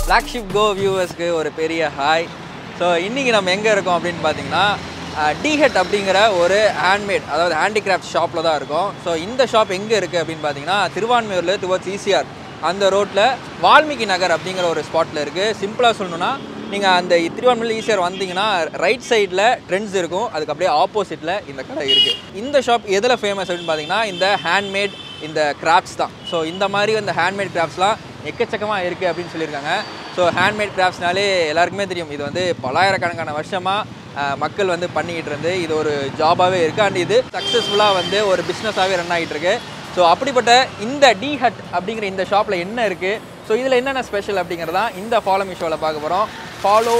Flagship கோ வியூவர்ஸ்க்கு ஒரு பெரிய hi so இன்றைக்கி நம்ம எங்கே இருக்கோம் அப்படின்னு பார்த்தீங்கன்னா டிஹெட் அப்படிங்கிற ஒரு ஹேண்ட்மேட் அதாவது ஹேண்டிகிராஃப்ட் ஷாப்பில் தான் இருக்கோம் ஸோ இந்த ஷாப் எங்கே இருக்குது அப்படின்னு பார்த்தீங்கன்னா திருவான்மையூரில் டுவர்ட்ஸ் ஈசிஆர் அந்த ரோட்டில் வால்மீகி நகர் அப்படிங்கிற ஒரு ஸ்பாட்டில் இருக்குது சிம்பிளாக சொல்லணும்னா நீங்கள் அந்த திருவான்மையில் ஈஸியாக வந்தீங்கன்னா ரைட் சைடில் ட்ரெண்ட்ஸ் இருக்கும் அதுக்கு அப்படியே ஆப்போசிட்டில் இந்த கடை இருக்குது இந்த ஷாப் எதில் ஃபேமஸ் அப்படின்னு பார்த்தீங்கன்னா இந்த ஹேண்ட்மேட் இந்த கிராஃப்ட்ஸ் தான் ஸோ இந்த மாதிரி இந்த ஹேண்ட்மேட் கிராஃப்ட்ஸ்லாம் எக்கச்சக்கமாக இருக்குது அப்படின்னு சொல்லியிருக்காங்க ஸோ ஹேண்ட்மேட் கிராஃப்ட்ஸ்னாலே எல்லாருக்குமே தெரியும் இது வந்து பலாயிரக்கணக்கான வருஷமாக மக்கள் வந்து பண்ணிக்கிட்டு இருந்து இது ஒரு ஜாபாகவே இருக்குது அண்ட் இது சக்ஸஸ்ஃபுல்லாக வந்து ஒரு பிஸ்னஸாகவே ரன் ஆகிட்டு இருக்கு ஸோ அப்படிப்பட்ட இந்த டி ஹட் அப்படிங்கிற இந்த ஷாப்பில் என்ன இருக்குது ஸோ இதில் என்னென்ன ஸ்பெஷல் அப்படிங்கிறதான் இந்த ஃபாலோ மீ ஷோவில் பார்க்க போகிறோம் ஃபாலோ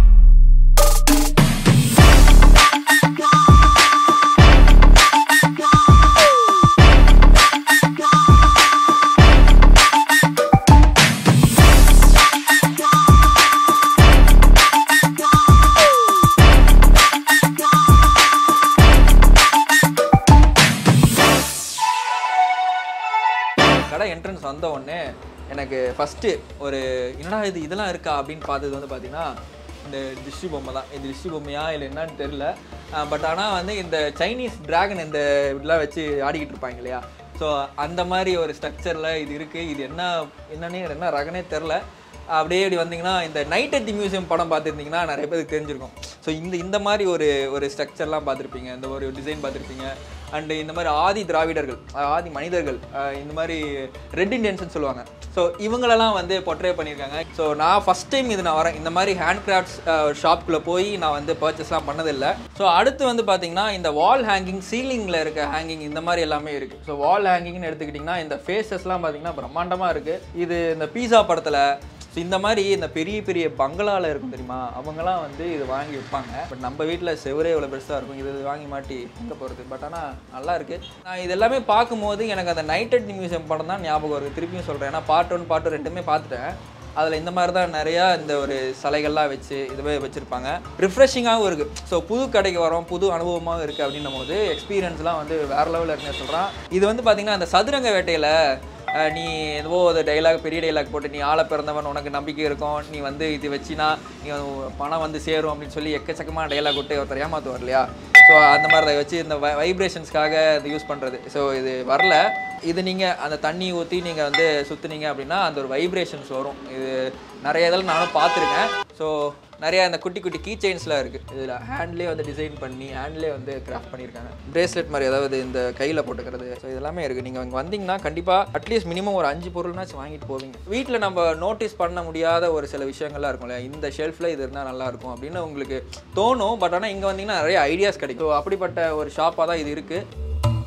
கடை என்ட்ரன்ஸ் வந்த உடனே எனக்கு ஃபஸ்ட்டு ஒரு என்னடா இது இதெல்லாம் இருக்கா அப்படின்னு பார்த்தது வந்து பார்த்தீங்கன்னா இந்த திருஷ்டி பொம்மை தான் இது திருஷ்டி பொம்மையா இல்லை என்னன்னு தெரில பட் ஆனால் வந்து இந்த சைனீஸ் டிராகன் இந்த இதெல்லாம் வச்சு ஆடிக்கிட்டு இருப்பாங்க இல்லையா ஸோ அந்த மாதிரி ஒரு ஸ்ட்ரக்சரில் இது இருக்குது இது என்ன என்னன்னே என்ன ரகனே தெரில அப்படியே இப்படி வந்தீங்கன்னா இந்த நைட் அட் தி மியூசியம் படம் பார்த்துருந்தீங்கன்னா நிறைய பேருக்கு தெரிஞ்சிருக்கும் ஸோ இந்த இந்த மாதிரி ஒரு ஒரு ஸ்ட்ரக்சர்லாம் பார்த்துருப்பீங்க இந்த ஒரு டிசைன் பார்த்துருப்பீங்க அண்டு இந்த மாதிரி ஆதி திராவிடர்கள் அஹ் ஆதி மனிதர்கள் அஹ் இந்த மாதிரி ரெட் இண்டியன்ஸ்னு சொல்லுவாங்க ஸோ இவங்களெல்லாம் வந்து பொட்ரே பண்ணியிருக்காங்க ஸோ நான் ஃபஸ்ட் டைம் இது நான் வரேன் இந்த மாதிரி ஹேண்ட் கிராஃப்ட்ஸ் ஷாப்குள்ளே போய் நான் வந்து பர்ச்சேஸ்லாம் பண்ணதில்லை ஸோ அடுத்து வந்து பார்த்தீங்கன்னா இந்த வால் ஹேங்கிங் சீலிங்கில் இருக்க ஹேங்கிங் இந்த மாதிரி எல்லாமே இருக்குது ஸோ வால் ஹேங்கிங்னு எடுத்துக்கிட்டிங்கன்னா இந்த ஃபேஸஸ்லாம் பார்த்தீங்கன்னா பிரம்மாண்டமாக இருக்குது இது இந்த பீஸா படத்தில் ஸோ இந்த மாதிரி இந்த பெரிய பெரிய பங்களாவில் இருக்கும் தெரியுமா அவங்கலாம் வந்து இது வாங்கி வைப்பாங்க பட் நம்ம வீட்டில் செவரே இவ்வளோ பெருசாக இருக்கும் இது வாங்கி மாட்டி எங்கே போகிறது பட் ஆனால் நல்லா இருக்குது நான் இது எல்லாமே பார்க்கும்போது எனக்கு அந்த நைட் அட் மியூசியம் படம் தான் ஞாபகம் வருது திருப்பியும் சொல்கிறேன் ஏன்னா பார்ட் ஒன் பார்ட் ரெண்டுமே பார்த்துட்டேன் அதில் இந்த மாதிரி தான் நிறையா இந்த ஒரு சிலைகள்லாம் வச்சு இதுவே வச்சுருப்பாங்க ரிஃப்ரெஷிங்காகவும் இருக்குது ஸோ புது கடைக்கு வரோம் புது அனுபவமாகவும் இருக்குது அப்படின்னும் போது எக்ஸ்பீரியன்ஸ்லாம் வந்து வேறு லெவலில் இருக்குன்னு சொல்கிறான் இது வந்து பார்த்திங்கன்னா அந்த சதுரங்க வேட்டையில் அஹ் நீ ஏதோ ஒரு டைலாக் பெரிய டைலாக் போட்டு நீ ஆள பிறந்தவன் உனக்கு நம்பிக்கை இருக்கும் நீ வந்து இது வச்சினா நீ பணம் வந்து சேரும் அப்படின்னு சொல்லி எக்கச்சக்கமான டைலாக் விட்டு ஒருத்தர் ஏமாத்துவார் இல்லையா ஸோ அந்த மாதிரி அதை வச்சு இந்த வைப்ரேஷன்ஸ்க்காக இது யூஸ் பண்ணுறது ஸோ இது வரல இது நீங்கள் அந்த தண்ணி ஊற்றி நீங்கள் வந்து சுற்றுனீங்க அப்படின்னா அந்த ஒரு வைப்ரேஷன்ஸ் வரும் இது நிறைய இதில் நானும் பார்த்துருக்கேன் ஸோ நிறைய இந்த குட்டி குட்டி கீ செயின்ஸ்லாம் இருக்குது இதில் ஹேண்ட்லேயே வந்து டிசைன் பண்ணி ஹேண்ட்லேயே வந்து கிராஃப்ட் பண்ணியிருக்காங்க பிரேஸ்லெட் மாதிரி அதாவது இந்த கையில் போட்டுக்கிறது ஸோ இதெல்லாமே இருக்குது நீங்கள் இங்கே வந்தீங்கன்னா கண்டிப்பாக அட்லீஸ்ட் மினிமம் ஒரு அஞ்சு பொருள்னாச்சும் வாங்கிட்டு போவீங்க வீட்டில் நம்ம நோட்டீஸ் பண்ண முடியாத ஒரு சில விஷயங்கள்லாம் இருக்கும்ல இந்த ஷெல்ஃபில் இது இருந்தால் நல்லா இருக்கும் அப்படின்னு உங்களுக்கு தோணும் பட் ஆனால் இங்கே வந்தீங்கன்னா நிறைய ஐடியாஸ் கிடைக்கும் So, அப்படிப்பட்ட ஒரு ஷாப்பாக தான் இது இருக்குது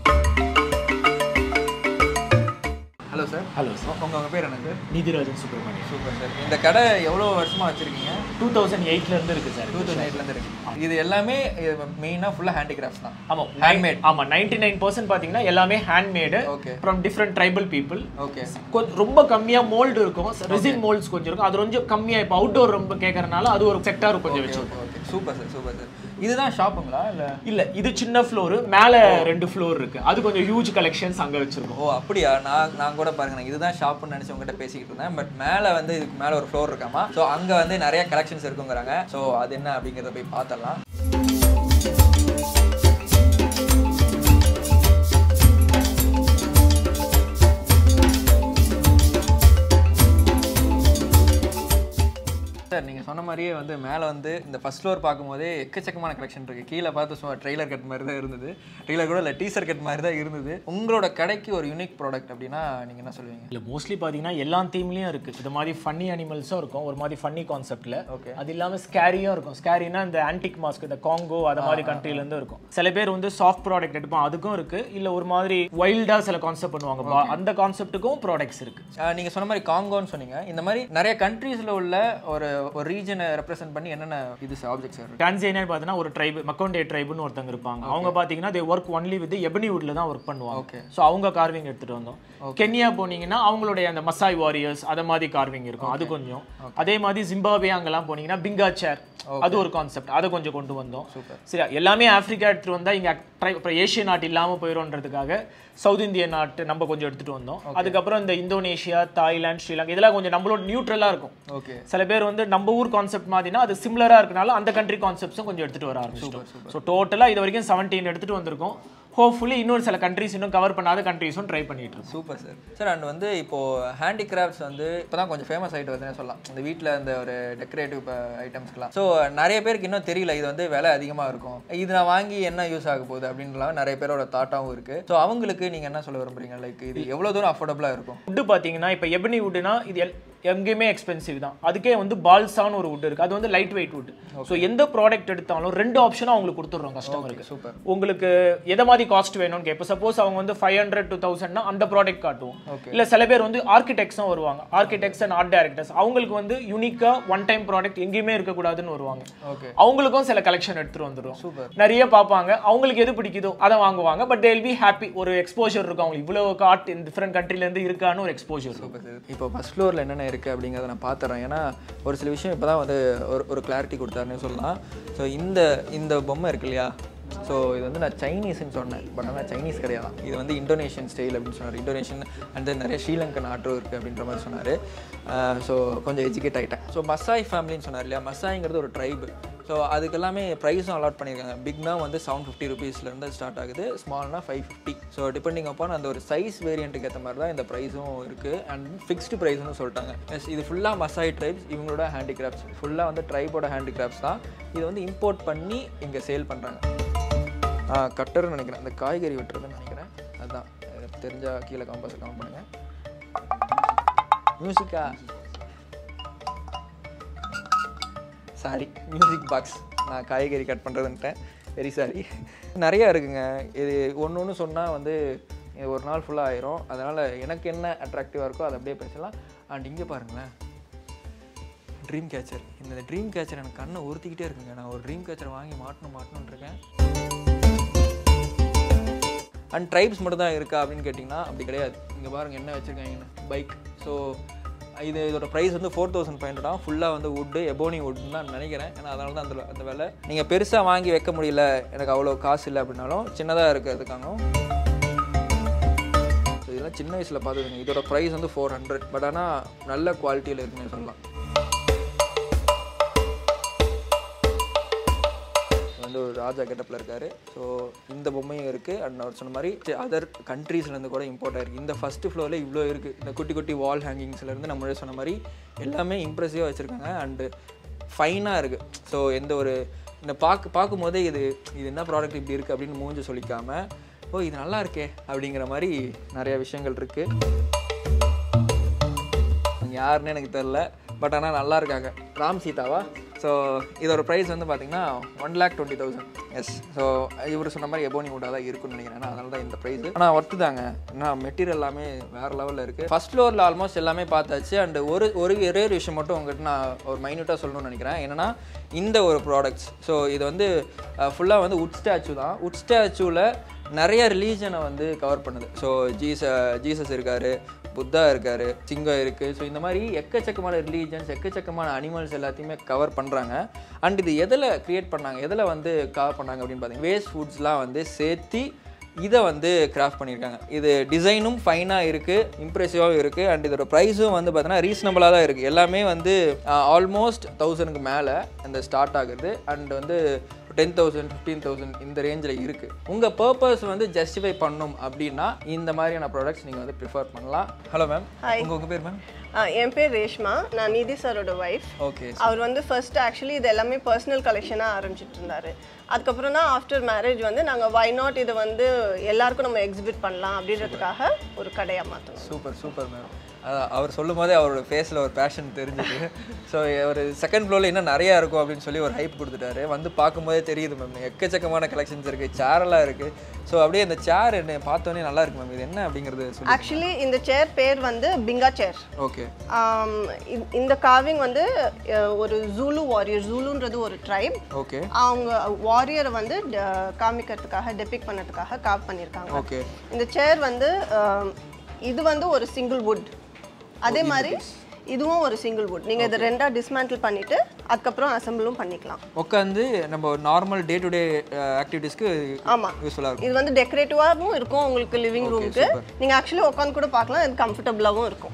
ஹலோ சார் ஹலோ சார் உங்கள் உங்கள் பேர் எனக்கு நீதிராஜன் சுப்பிரமணியம் சூப்பர் சார் இந்த கடை எவ்வளோ வருஷமாக வச்சுருக்கீங்க டூ தௌசண்ட் எயிட்லேருந்து இருக்குது சார் டூ தௌசண்ட் எயிட்லேருந்து இருக்கு இது எல்லாமே மெயினாக ஃபுல்லாக ஹேண்டிகிராஃப்ட்ஸ் தான் ஆமாம் Handmade. ஆமாம் நைன்டி நைன் பர்சன்ட் பார்த்தீங்கன்னா எல்லாமே handmade Okay. From different tribal people okay கொஞ்சம் ரொம்ப கம்மியாக மோல்டு இருக்கும் ரெசின் மோல்ட்ஸ் கொஞ்சம் இருக்கும் அது கொஞ்சம் கம்மியாக இப்போ அவுட்டோர் ரொம்ப கேட்கறனால அது ஒரு செக்டார் கொஞ்சம் வச்சு okay okay super sir super sir இதுதான் ஷாப்புங்களா இல்லை இல்ல இது சின்ன ஃப்ளோர் மேல ரெண்டு ஃப்ளோர் இருக்கு அது கொஞ்சம் ஹியூஜ் கலெக்ஷன்ஸ் அங்க வச்சிருக்கோம் ஓ அப்படியா நான் நான் கூட பாருங்க நான் இதுதான் ஷாப்னு நினச்சி உங்ககிட்ட பேசிக்கிட்டு இருந்தேன் பட் மேலே வந்து இதுக்கு மேலே ஒரு ஃப்ளோர் இருக்காமா ஸோ அங்கே வந்து நிறைய கலெக்ஷன்ஸ் இருக்குங்கிறாங்க ஸோ அது என்ன அப்படிங்கிறத போய் பார்த்தரலாம் சார் நீங்கள் சொன்ன மாதிரியே வந்து மேலே வந்து இந்த ஃபர்ஸ்ட் ஃப்ளோர் பார்க்கும்போதே எக்கச்சக்கமான கலெக்ஷன் இருக்குது கீழே பார்த்து சும்மா ட்ரெய்லர் கட் மாதிரி தான் இருந்தது ட்ரெய்லர் கூட இல்லை டீசர் கட் மாதிரி தான் இருந்தது உங்களோட கடைக்கு ஒரு யூனிக் ப்ராடக்ட் அப்படின்னா நீங்கள் என்ன சொல்லுவீங்க இல்ல மோஸ்ட்லி பாத்தீங்கன்னா எல்லா தீம்லயும் இருக்கு இது மாதிரி ஃபன்னி அனிமல்ஸும் இருக்கும் ஒரு மாதிரி ஃபன்னி கான்செப்ட்ல Okay. அது இல்லாம ஸ்கேரியும் இருக்கும் ஸ்கேரினா இந்த ஆன்டிக் மாஸ்க் இந்த காங்கோ அது மாதிரி கண்ட்ரில இருந்து இருக்கும் சில பேர் வந்து சாஃப்ட் ப்ராடக்ட் எடுப்பான் அதுக்கும் இருக்கு இல்ல ஒரு மாதிரி வைல்டா சில கான்செப்ட் பண்ணுவாங்க பா- அந்த கான்செப்ட்டுக்கும் ப்ராடக்ட்ஸ் இருக்கு நீங்கள் சொன்ன மாதிரி காங்கோன்னு சொன்னீங்க இந்த மாதிரி நிறைய கண்ட்ரீஸில் உள்ள ஒரு ஒரு ரீஜனை ரெப்ரசென்ட் பண்ணி என்னென்ன இது ஆப்ஜெக்ட்ஸ் இருக்கு டான்சேனியா பார்த்தீங்கன்னா ஒரு ட்ரைப் மக்கோண்டே ட்ரைப்னு ஒருத்தங்க இருப்பாங்க அவங்க பார்த்தீங்கன்னா they work only with ebony வுட்ல தான் ஒர்க் பண்ணுவாங்க Okay. ஸோ அவங்க கார்விங் எடுத்துட்டு வந்தோம் கென்யா போனீங்கன்னா அவங்களுடைய அந்த மசாய் வாரியர்ஸ் அத மாதிரி கார்விங் இருக்கும் அது கொஞ்சம் அதே மாதிரி ஜிம்பாபே அங்கெல்லாம் போனீங்கன்னா பிங்கா சேர் அது ஒரு கான்செப்ட் அதை கொஞ்சம் கொண்டு வந்தோம் சரி எல்லாமே ஆப்பிரிக்கா எடுத்துட்டு வந்தா இங்க ட்ரை அப்புறம் ஏஷியன் நாட்டு இல்லாம போயிடும்ன்றதுக்காக சவுத் இந்திய நாட்டு நம்ம கொஞ்சம் எடுத்துட்டு வந்தோம் அதுக்கப்புறம் இந்த இந்தோனேஷியா தாய்லாந்து ஸ்ரீலங்கா இதெல்லாம் கொஞ்சம் நம்மளோட நியூட்ரலா இருக்கும் ஓகே சில பேர் வந்து நம்ம ஊர் கான்செப்ட் மாதிரினா அது சிமிலரா இருக்கனால அந்த கண்ட்ரி கான்செப்ட்ஸும் கொஞ்சம் எடுத்துட்டு வர ஆரம்பிச்சிட்டோம் ஸோ டோட்டலாக இது வரைக்கும் செவன்டீன் எடுத்துட்டு வந்திருக்கோம் ஹோப்ஃபுல்லி இன்னொரு சில கண்ட்ரிஸ் இன்னும் கவர் பண்ணாத கண்ட்ரிஸும் ட்ரை பண்ணிட்டு இருக்கோம் சூப்பர் சார் சார் அண்ட் வந்து இப்போ ஹேண்டிகிராஃப்ட்ஸ் வந்து இப்போ தான் கொஞ்சம் ஃபேமஸ் ஆகிட்டு வருதுன்னு சொல்லலாம் இந்த வீட்டில் இந்த ஒரு டெக்கரேட்டிவ் ஐட்டம்ஸ்க்குலாம் ஸோ நிறைய பேருக்கு இன்னும் தெரியல இது வந்து விலை அதிகமாக இருக்கும் இது நான் வாங்கி என்ன யூஸ் ஆக போகுது அப்படின்லாம் நிறைய பேரோட தாட்டாகவும் இருக்குது ஸோ அவங்களுக்கு நீங்கள் என்ன சொல்ல விரும்புறீங்க லைக் இது எவ்வளோ தூரம் அஃபோர்டபுளாக இருக்கும் வுட்டு பார்த்தீங்கன்னா இப்போ எபனி வுட்னா இது எல் எங்கேயுமே எக்ஸ்பென்சிவ் தான் அதுக்கே வந்து பால்சான்னு ஒரு வுட் இருக்கு அது வந்து லைட் வெயிட் வுட் ஸோ எந்த ப்ராடக்ட் எடுத்தாலும் ரெண்டு ஆப்ஷனும் அவங்களுக்கு கொடுத்துட்றோம் கஸ்டமருக்கு சூப்பர் உங்களுக்கு எதை மாதிரி காஸ்ட் வேணும்னு கேட்போம் சப்போஸ் அவங்க வந்து ஃபைவ் ஹண்ட்ரட் டூ தௌசண்ட்னா அந்த ப்ராடக்ட் காட்டுவோம் Okay. இல்ல சில பேர் வந்து ஆர்கிடெக்ட்ஸும் வருவாங்க ஆர்கிடெக்ட்ஸ் அண்ட் ஆர்ட் டைரக்டர்ஸ் அவங்களுக்கு வந்து யூனிக்கா ஒன் டைம் ப்ராடக்ட் எங்கேயுமே இருக்கக்கூடாதுன்னு வருவாங்க ஓகே அவங்களுக்கும் சில கலெக்ஷன் எடுத்துட்டு வந்துடும் Super. நிறைய பார்ப்பாங்க அவங்களுக்கு எது பிடிக்குதோ அதை வாங்குவாங்க பட் தேல் பி ஹாப்பி ஒரு எக்ஸ்போஜர் இருக்கும் அவங்களுக்கு இவ்வளவு ஆர்ட் டிஃப்ரெண்ட் கண்ட்ரில இருந்து இருக்கான்னு ஒரு எக்ஸ்போஜர் இருக்கும் சூப்பர் சார் இப்போ ஃபஸ்ட் ஃப்ளோரில் என்னென்ன இருக்குது அப்படிங்கிறத நான் பார்த்துறேன் ஏன்னா ஒரு சில விஷயம் இப்போ தான் வந்து ஒரு ஒரு கிளாரிட்டி கொடுத்தாருன்னு சொல்லலாம் ஸோ இந்த இந்த பொம்மை இருக்கு இல்லையா ஸோ இது வந்து நான் சைனீஸ்னு சொன்னேன் பட் ஆனால் சைனீஸ் கிடையாது இது வந்து இந்தோனேஷியன் ஸ்டைல் அப்படின்னு சொன்னார் இந்தோனேஷியன் அண்ட் தென் நிறைய ஸ்ரீலங்கன் ஆட்டும் இருக்குது அப்படின்ற மாதிரி சொன்னார் ஸோ கொஞ்சம் எஜுகேட் ஆகிட்டேன் ஸோ மசாய் ஃபேமிலின்னு சொன்னார் இல்லையா மசாய்ங்கிறது ஒரு ட்ரைபு ஸோ அதுக்கு எல்லாமே ப்ரைஸும் அலாட் பண்ணியிருக்காங்க பிக்னா வந்து செவன் ஃபிஃப்டி ருபீஸ்லேருந்து ஸ்டார்ட் ஆகுது ஸ்மால்னா five fifty so depending upon அந்த ஒரு சைஸ் வேரியண்ட்டுக்கு ஏற்ற மாதிரி தான் இந்த ப்ரைஸும் இருக்குது அண்ட் ஃபிக்ஸ்டு ப்ரைஸ்னு சொல்லிட்டாங்க எஸ் இது ஃபுல்லாக மசாய் ட்ரைப்ஸ் இவங்களோட ஹேண்டிகிராஃப்ட்ஸ் ஃபுல்லாக வந்து ட்ரைபோட ஹேண்டிகிராஃப்ட்ஸ் தான் இது வந்து இம்போர்ட் பண்ணி இங்கே சேல் பண்ணுறாங்க கட்டர்னு நினைக்கிறேன் அந்த காய்கறி வெட்டுறதுன்னு நினைக்கிறேன் அதுதான் எனக்கு தெரிஞ்சா கீழே காம்பாஸ் கமெண்ட் பண்ணுங்கள் மியூசிக்கா சாரி மியூசிக் பாக்ஸ் நான் காய்கறி கட் பண்ணுறதுன்ட்டேன் வெரி சாரி நிறையா இருக்குங்க இது ஒன்று ஒன்று சொன்னால் வந்து இது ஒரு நாள் ஃபுல்லாக ஆயிரும் அதனால் எனக்கு என்ன அட்ராக்டிவாக இருக்கோ அதை அப்படியே பேசலாம் அண்ட் இங்கே பாருங்களேன் ட்ரீம் கேச்சர் இந்த ட்ரீம் கேச்சர் எனக்கு கண்ணை உறுத்திக்கிட்டே இருக்குங்க நான் ஒரு ட்ரீம் கேச்சர் வாங்கி மாட்டணும் மாட்டணும்னு இருக்கேன் அண்ட் ட்ரைப்ஸ் மட்டும் தான் இருக்கா அப்படின்னு கேட்டிங்கன்னா அப்படி கிடையாது இங்கே பாருங்க என்ன வச்சுருக்காங்கன்னு பைக் ஸோ இது இதோட ப்ரைஸ் வந்து ஃபோர் தௌசண்ட் ஃபைவ் ஹண்ட்ரடா ஃபுல்லாக வந்து வுட்டு எபோனி வுட்னு தான் நினைக்கிறேன் ஏன்னா அதனால தான் அந்த அந்த விலை நீங்கள் பெருசாக வாங்கி வைக்க முடியல எனக்கு அவ்வளோ காசு இல்லை அப்படின்னாலும் சின்னதாக இருக்கிறதுக்காகவும் ஸோ இதெல்லாம் சின்ன வயசில் பார்த்ததுங்க இதோட ப்ரைஸ் வந்து ஃபோர் ஹண்ட்ரட் பட் ஆனால் நல்ல குவாலிட்டியில் இருக்குன்னு சொல்லலாம் வந்து ஒரு ராஜா கெட்டப்பில் இருக்காரு ஸோ இந்த பொம்மையும் இருக்குது அண்ட் அவர் சொன்ன மாதிரி அதர் கண்ட்ரீஸ்லேருந்து கூட இம்போர்ட் ஆயிருக்கு இந்த ஃபஸ்ட்டு ஃப்ளோரில் இவ்வளோ இருக்குது இந்த குட்டி குட்டி வால் ஹேங்கிங்ஸ்லேருந்து நம்மளே சொன்ன மாதிரி எல்லாமே இம்ப்ரெசிவாக வச்சுருக்காங்க அண்டு ஃபைனாக இருக்குது ஸோ எந்த ஒரு இந்த பார்க்க பார்க்கும்போதே இது இது என்ன ப்ராடக்ட் இப்படி இருக்குது அப்படின்னு மூஞ்சி சொல்லிக்காம ஓ இது நல்லா இருக்கே அப்படிங்கிற மாதிரி நிறைய விஷயங்கள் இருக்குது அவங்க யாருன்னு எனக்கு தெரில பட் ஆனால் நல்லா இருக்காங்க ராம் சீதாவா ஸோ இதோட ப்ரைஸ் வந்து பார்த்தீங்கன்னா one lakh twenty thousand yes so இவர் சொன்ன மாதிரி எபோனி வுட்டாக தான் இருக்குன்னு நினைக்கிறேன் அதனால தான் இந்த ப்ரைஸ் ஆனால் ஒர்த்து தாங்க ஏன்னா மெட்டீரியல் எல்லாமே வேறு லெவலில் இருக்குது ஃபர்ஸ்ட் ஃப்ளோரில் ஆல்மோஸ்ட் எல்லாமே பார்த்தாச்சு அண்ட் ஒரு ஒரு ஒரே ஒரு விஷயம் மட்டும் உங்கள்கிட்ட நான் ஒரு மைன்யூட்டாக சொல்லணும்னு நினைக்கிறேன் என்னென்னா இந்த ஒரு ப்ராடக்ட்ஸ் ஸோ இது வந்து ஃபுல்லாக வந்து உட் ஸ்டாச்சு தான் உட் ஸ்டாச்சுவில் நிறைய ரிலீஜனை வந்து கவர் பண்ணுது ஸோ ஜீச ஜீசஸ் இருக்காரு புத்தா இருக்காரு சிங்கம் இருக்கு ஸோ இந்த மாதிரி எக்கச்சக்கமான ரிலீஜன்ஸ் எக்கச்சக்கமான அனிமல்ஸ் எல்லாத்தையுமே கவர் பண்ணுறாங்க அண்ட் இது எதில் க்ரியேட் பண்ணாங்க எதில் வந்து கவர் பண்ணாங்க அப்படின்னு பார்த்தீங்கன்னா வேஸ்ட் ஃபுட்ஸ்லாம் வந்து சேர்த்து இதை வந்து கிராஃப்ட் பண்ணியிருக்காங்க இது டிசைனும் ஃபைனாக இருக்குது இம்ப்ரெசிவாகவும் இருக்குது அண்ட் இதோட ப்ரைஸும் வந்து பார்த்தீங்கன்னா ரீசனபிளாக தான் இருக்குது எல்லாமே வந்து ஆல்மோஸ்ட் தௌசண்ட்க்கு மேலே இந்த ஸ்டார்ட் ஆகுது அண்ட் வந்து டென் தௌசண்ட் ஃபிஃப்டீன் தௌசண்ட் இந்த ரேஞ்சில் இருக்குது உங்கள் பர்பஸ் வந்து ஜஸ்டிஃபை பண்ணணும் அப்படின்னா இந்த மாதிரியான ப்ராடக்ட்ஸ் நீங்கள் வந்து ப்ரிஃபர் பண்ணலாம் ஹலோ மேம் உங்கள் உங்கள் பேர் மேம் ஆ, என் பேர் ரேஷ்மா நான் நிதி சாரோட ஒய்ஃப் ஓகே அவர் வந்து ஃபர்ஸ்ட் ஆக்சுவலி இது எல்லாமே பர்சனல் கலெக்ஷனாக ஆரம்பிச்சிட்டு இருந்தாரு அதுக்கப்புறம் தான் ஆஃப்டர் மேரேஜ் வந்து நாங்கள் வை நாட் இதை வந்து எல்லாருக்கும் நம்ம எக்ஸிபிட் பண்ணலாம் அப்படின்றதுக்காக ஒரு கடையாக மாற்றணும் சூப்பர் சூப்பர் மேம் அதான் அவர் சொல்லும் போதே அவரோட ஃபேஸில் ஒரு பேஷன் தெரிஞ்சுது ஸோ ஒரு செகண்ட் ஃப்ளோரில் இன்னும் நிறையா இருக்கும் அப்படின்னு சொல்லி ஒரு ஹைப் கொடுத்துட்டாரு வந்து பார்க்கும்போதே தெரியுது மேம் எக்கச்சக்கமான கலெக்ஷன்ஸ் இருக்குது சேரெல்லாம் இருக்குது ஸோ அப்படியே இந்த சேர் என்ன பார்த்தோன்னே நல்லா இருக்கு மேம் இது என்ன அப்படிங்கிறது சொல்லி ஆக்சுவலி இந்த சேர் பேர் வந்து பிங்கா சேர் ஓகே இந்த கார்விங் வந்து அஹ், ஒரு ஜூலு வாரியர் ஜூலுன்றது ஒரு ட்ரைப் ஓகே அவங்க வாரியரை வந்து ட- காமிக்கிறதுக்காக டெபிக் பண்ணதுக்காக காவ் பண்ணியிருக்காங்க ஓகே இந்த சேர் வந்து அஹ், இது வந்து ஒரு சிங்கிள் வுட் அதே மாதிரி இதுவும் ஒரு சிங்கிள் வுட் நீங்கள் இதை ரெண்டா டிஸ்மேண்டில் பண்ணிட்டு அதுக்கப்புறம் அசம்பிளும் பண்ணிக்கலாம் உட்காந்து நம்ம நார்மல் டே டு டே ஆக்டிவிட்டீஸ்க்கு ஆமா யூஸ்ஃபுல்லாக இருக்கும் இது வந்து டெக்கரேட்டிவாகவும் இருக்கும் உங்களுக்கு லிவிங் ரூமுக்கு நீங்கள் ஆக்சுவலி உட்காந்து கூட பார்க்கலாம் இது கம்ஃபர்டபுளாகவும் இருக்கும்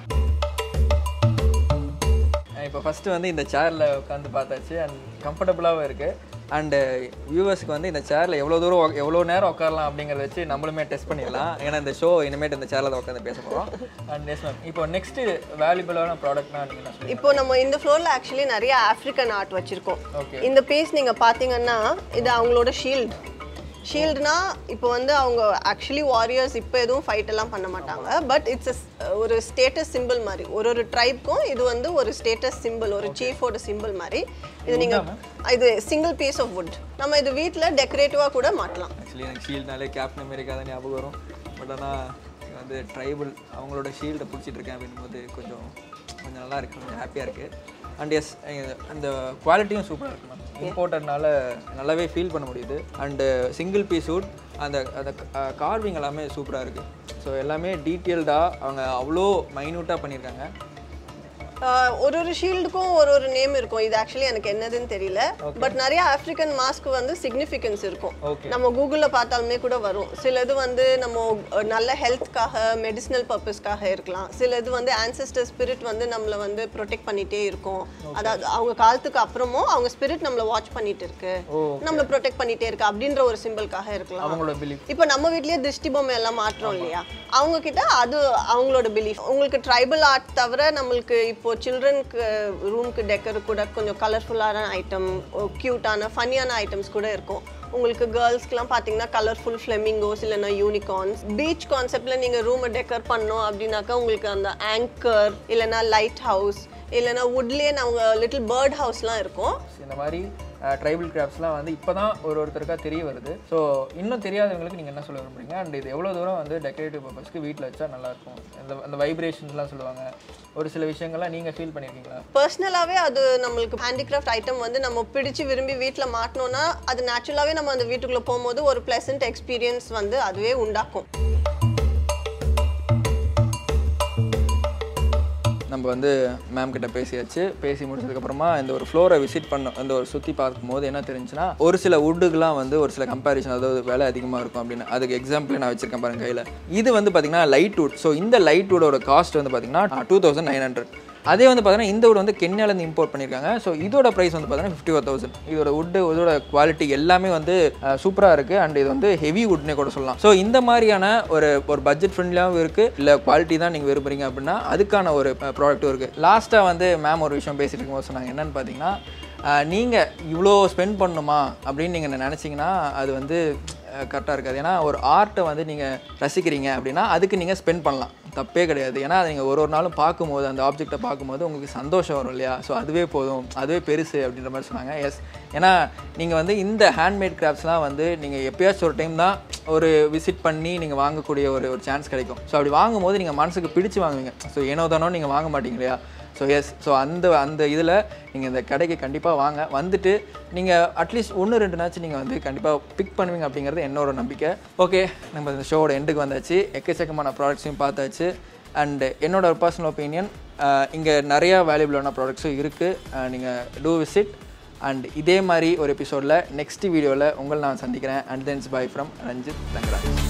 இப்போ ஃபஸ்ட்டு வந்து இந்த சேரில் உட்காந்து பார்த்தாச்சு அண்ட் கம்ஃபர்டபுளாகவும் இருக்குது அண்டு வியூவர்ஸ்க்கு வந்து இந்த சேரில் எவ்வளோ தூரம் உக்- எவ்வளோ நேரம் உட்காரலாம் அப்படிங்கிறத வச்சு நம்மளுமே டெஸ்ட் பண்ணிடலாம் ஏன்னா இந்த ஷோ இனிமேட்டு இந்த சேரில் தான் உட்காந்து பேச போகிறோம் அண்ட் எஸ் மேம் இப்போ நெக்ஸ்ட்டு வேல்யூபிளான ப்ராடக்ட்னா நீங்கள் என்ன சொல்லுங்கள் இப்போ நம்ம இந்த ஃப்ளோரில் ஆக்சுவலி நிறைய ஆஃப்ரிக்கன் ஆர்ட் வச்சிருக்கோம் Okay. இந்த பீஸ் நீங்கள் பார்த்தீங்கன்னா இது அவங்களோட ஷீல்டு ஷீல்டுனா இப்போ வந்து அவங்க ஆக்சுவலி வாரியர்ஸ் இப்போ எதுவும் ஃபைட் எல்லாம் பண்ண மாட்டாங்க பட் இட்ஸ் ஒரு ஸ்டேட்டஸ் சிம்பிள் மாதிரி ஒரு ஒரு ட்ரைப்க்கும் இது வந்து ஒரு ஸ்டேட்டஸ் சிம்பிள் ஒரு சீஃபோட சிம்பிள் மாதிரி இது நீங்கள் இது சிங்கிள் பீஸ் ஆஃப் வுட் நம்ம இது வீட்டில் டெக்கரேட்டிவாக கூட மாட்டலாம் ஆக்சுவலி எனக்கு ஷீல்ட்னாலே கேப்டன் அமெரிக்கா தான் ஞாபகம் வரும் பட் ஆனால் வந்து ட்ரைபிள் அவங்களோட ஷீல்டை பிடிச்சிட்டு இருக்கேன் அப்படின்னும் போது கொஞ்சம் கொஞ்சம் நல்லா இருக்கு கொஞ்சம் ஹாப்பியாக இருக்குது அண்ட் எஸ் அந்த குவாலிட்டியும் சூப்பராக இருக்கு மேம் இம்போர்ட்டட்னால நல்லாவே ஃபீல் பண்ண முடியுது அண்டு சிங்கிள் பீஸ் வுட் அந்த அந்த கார்விங் எல்லாமே சூப்பராக இருக்குது ஸோ எல்லாமே டீட்டெயில்டாக அவங்க அவ்வளோ மைன்யூட்டாக பண்ணியிருக்காங்க ஆஹ் ஒரு ஒரு ஷீல்டுக்கும் ஒரு ஒரு நேம் இருக்கும் இது ஆக்சுவலி எனக்கு என்னதுன்னு தெரியல பட் நிறைய ஆப்பிரிக்கன் மாஸ்க் வந்து சிக்னிஃபிகன்ஸ் இருக்கும் Okay. நம்ம கூகுளில் பார்த்தாலுமே கூட வரும் சில இது வந்து நம்ம அஹ், நல்ல ஹெல்த்க்காக மெடிசினல் பர்பஸ்க்காக இருக்கலாம் சில இது வந்து ஆன்செஸ்டர் ஸ்பிரிட் வந்து நம்மளை வந்து ப்ரொடெக்ட் பண்ணிட்டே இருக்கும் அதாவது அவங்க காலத்துக்கு அப்புறமும் அவங்க ஸ்பிரிட் நம்மளை வாட்ச் பண்ணிட்டு இருக்கு நம்மளை ப்ரொடெக்ட் பண்ணிட்டே இருக்கு அப்படின்ற ஒரு சிம்பிளுக்காக இருக்கலாம் அவங்களோட பிலீஃப் இப்போ நம்ம வீட்லயே திருஷ்டி பொம்மை எல்லாம் மாட்டுறோம் இல்லையா அவங்க கிட்ட அது அவங்களோட பிலீஃப் உங்களுக்கு ட்ரைபல் ஆர்ட் தவிர நம்மளுக்கு இப்போ சில்ட்ரனுக்கு ரூம்க்கு டெக்கர் கூட கொஞ்சம் கலர்ஃபுல்லான ஐட்டம் க்யூட்டான ஃபன்னியான ஐட்டம்ஸ் கூட இருக்கும் உங்களுக்கு கேர்ள்ஸ்க்குலாம் பார்த்தீங்கன்னா கலர்ஃபுல் ஃப்ளெமிங்கோஸ் இல்லைன்னா யூனிகார்ன்ஸ் பீச் கான்செப்டில் நீங்கள் ரூமை டெக்கர் பண்ணோம் அப்படின்னாக்கா உங்களுக்கு அந்த ஆங்கர் இல்லைன்னா லைட் ஹவுஸ் இல்லைன்னா வுட்லேயே நம்ம லிட்டில் பேர்ட் ஹவுஸ்லாம் இருக்கும் இந்த மாதிரி ட்ரைபிள் கிராஃப்ட்ஸ்லாம் வந்து இப்போ தான் ஒரு ஒருத்தருக்கா தெரிய வருது ஸோ இன்னும் தெரியாதவங்களுக்கு நீங்கள் என்ன சொல்ல விரும்புறீங்க அண்ட் இது எவ்வளோ தூரம் வந்து டெக்கரேட்டிவ் பர்பஸ்க்கு வீட்டில் வச்சா நல்லாயிருக்கும் அந்த அந்த வைப்ரேஷன்ஸ்லாம் சொல்லுவாங்க ஒரு சில விஷயங்கள்லாம் நீங்கள் ஃபீல் பண்ணியிருக்கீங்களா பர்சனலாகவே அது நம்மளுக்கு ஹேண்டிகிராஃப்ட் ஐட்டம் வந்து நம்ம பிடிச்சு விரும்பி வீட்டில் மாட்டினோன்னா அது நேச்சுரலாகவே நம்ம அந்த வீட்டுக்குள்ளே போகும்போது ஒரு ப்ளசன்ட் எக்ஸ்பீரியன்ஸ் வந்து அதுவே உண்டாக்கும் நம்ம வந்து மேம் கிட்ட பேசியாச்சு பேசி முடிச்சதுக்கப்புறமா இந்த ஒரு ஃப்ளோரை விசிட் பண்ணோம் இந்த ஒரு சுற்றி பார்க்கும்போது என்ன தெரிஞ்சுன்னா ஒரு சில வுட்டுக்கெலாம் வந்து ஒரு சில கம்பேரிஷன் அதாவது விலை அதிகமாக இருக்கும் அப்படின்னு அதுக்கு எக்ஸாம்பிள் நான் வச்சிருக்கேன் பாருங்க கையில் இது வந்து பார்த்தீங்கன்னா லைட் வுட் ஸோ இந்த லைட் வுட்டோட காஸ்ட் வந்து பார்த்தீங்கன்னா டூ தௌசண்ட் நைன் ஹண்ட்ரட் அதே வந்து பார்த்தீங்கன்னா இந்த வுட் வந்து கென்யாலேருந்து இம்போர்ட் பண்ணியிருக்காங்க ஸோ இதோட ப்ரைஸ் வந்து பார்த்தீங்கன்னா ஃபிஃப்டி ஃபோர் தௌசண்ட் இதோட வுட்டு இதோட குவாலிட்டி எல்லாமே வந்து சூப்பராக இருக்குது அண்ட் இது வந்து ஹெவி வுட்னே கூட சொல்லலாம் ஸோ இந்த மாதிரியான ஒரு ஒரு பட்ஜெட் ஃப்ரெண்ட்லியாகவும் இருக்குது இல்லை குவாலிட்டி தான் நீங்கள் விரும்புறீங்க அப்படின்னா அதுக்கான ஒரு ப்ராடக்ட்டும் இருக்குது லாஸ்ட்டாக வந்து மேம் ஒரு விஷயம் பேசிட்டு இருக்கும்போது சொன்னாங்க என்னன்னு பார்த்தீங்கன்னா நீங்கள் இவ்வளோ ஸ்பெண்ட் பண்ணணுமா அப்படின்னு நீங்கள் நினச்சிங்கன்னா அது வந்து கரெக்டாக இருக்காது ஏன்னா ஒரு ஆர்ட்டை வந்து நீங்கள் ரசிக்கிறீங்க அப்படின்னா அதுக்கு நீங்கள் ஸ்பெண்ட் பண்ணலாம் தப்பே கிடையாது ஏன்னா அதை நீங்கள் ஒரு ஒரு நாளும் பார்க்கும்போது அந்த ஆப்ஜெக்டை பார்க்கும்போது உங்களுக்கு சந்தோஷம் வரும் இல்லையா ஸோ அதுவே போதும் அதுவே பெருசு அப்படின்ற மாதிரி சொன்னாங்க எஸ் ஏன்னா நீங்கள் வந்து இந்த ஹேண்ட்மேட் கிராஃப்ட்ஸ்லாம் வந்து நீங்கள் எப்பயாச்சும் ஒரு டைம் தான் ஒரு விசிட் பண்ணி நீங்கள் வாங்கக்கூடிய ஒரு ஒரு சான்ஸ் கிடைக்கும் ஸோ அப்படி வாங்கும்போது நீங்கள் மனசுக்கு பிடிச்சு வாங்குவீங்க ஸோ ஏனோ தானோ நீங்கள் வாங்க மாட்டீங்க இல்லையா ஸோ எஸ் ஸோ அந்த அந்த இதில் நீங்கள் இந்த கடைக்கு கண்டிப்பாக வாங்க வந்துட்டு நீங்கள் அட்லீஸ்ட் ஒன்று ரெண்டு நாச்சும் நீங்கள் வந்து கண்டிப்பாக பிக் பண்ணுவீங்க அப்படிங்கிறது என்னோட நம்பிக்கை ஓகே நம்ம இந்த ஷோவோட எண்டுக்கு வந்தாச்சு எக்கச்சக்கமான ப்ராடக்ட்ஸையும் பார்த்தாச்சு அண்டு என்னோட பர்சனல் ஒப்பீனியன் இங்கே நிறையா வேல்யூபிளான ப்ராடக்ட்ஸும் இருக்குது நீங்கள் டூ விசிட் அண்ட் இதே மாதிரி ஒரு எபிசோடில் நெக்ஸ்ட் வீடியோவில் உங்களை நான் சந்திக்கிறேன் and thanks bye from Ranjith Thangaraj